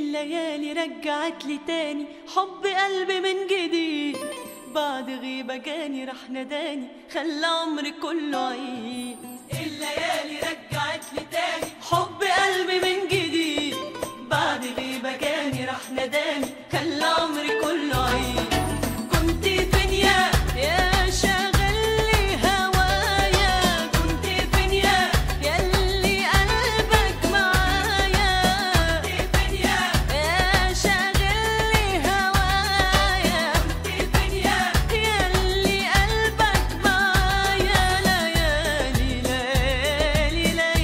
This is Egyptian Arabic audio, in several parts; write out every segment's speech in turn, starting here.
الليالي رجعت لي تاني حب قلبي من جديد بعد غيبة جاني راح نداني خلى عمري كله عيد الليالي رجعت لي تاني حب قلبي من جديد بعد غيبة جاني راح نداني خلى عمري كله عيد كنت فين يا يا شاغل لي هوايا كنت فين يا ياللي قلبك معايا كنت فين يا يا شاغل لي هوايا كنت فين يا ياللي قلبك معايا ليالي ليالي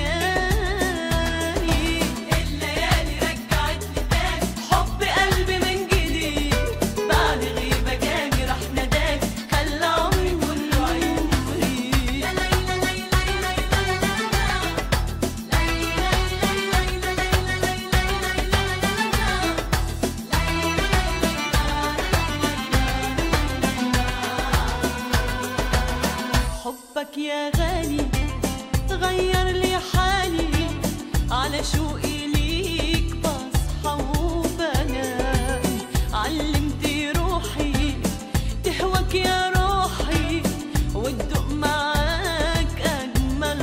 ليالي الليالي رجعت لي تاني حب قلبي من جديد بعد غيبة جاني راح نداني خلى عمري كله عمري لا لا لا لا حبك يا غالي غير لي حالي على شوقي ليك بصحى وبنام علمت روحي تهواك يا روحي وتدوق معاك أجمل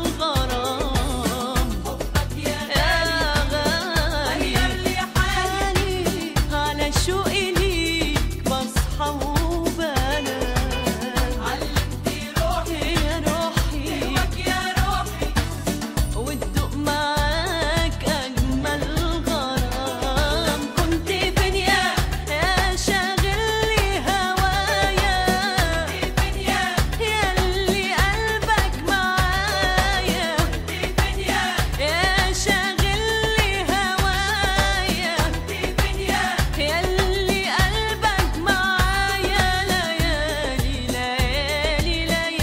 غرام حبك يا غالي غير لي حالي على شوقي ليك بصحى وبنام علمت روحي يا روحي يا روحي وتدوق معاك أجمل غرام كنت فين يا يا شاغل لي هوايا كنت فين يا ياللي قلبك معايا كنت فين يا يا شاغل لي هوايا كنت فين يا ياللي قلبك معايا ليالي ليالي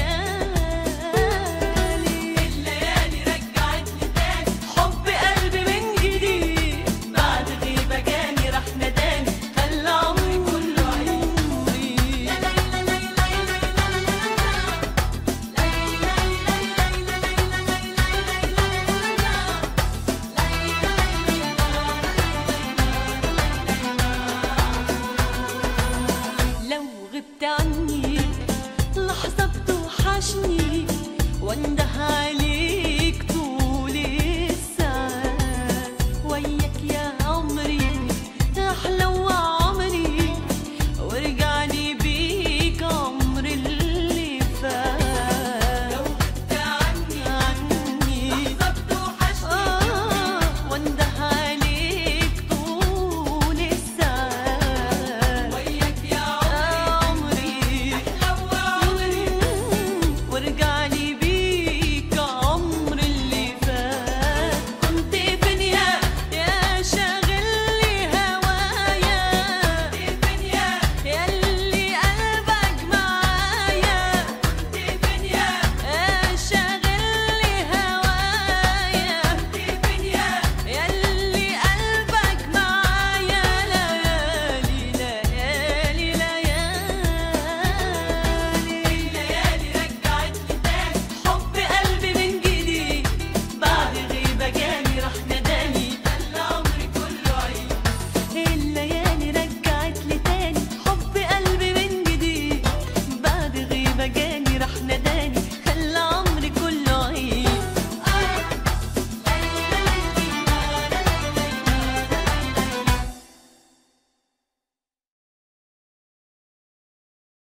ليالي الليالي رجعت لي تاني حب قلبي من جديد بعد غيبة جاني راح نداني خلى عمري كله عمري لا لا لا لا لو غبت عني لحظة بتوحشني وانده عليك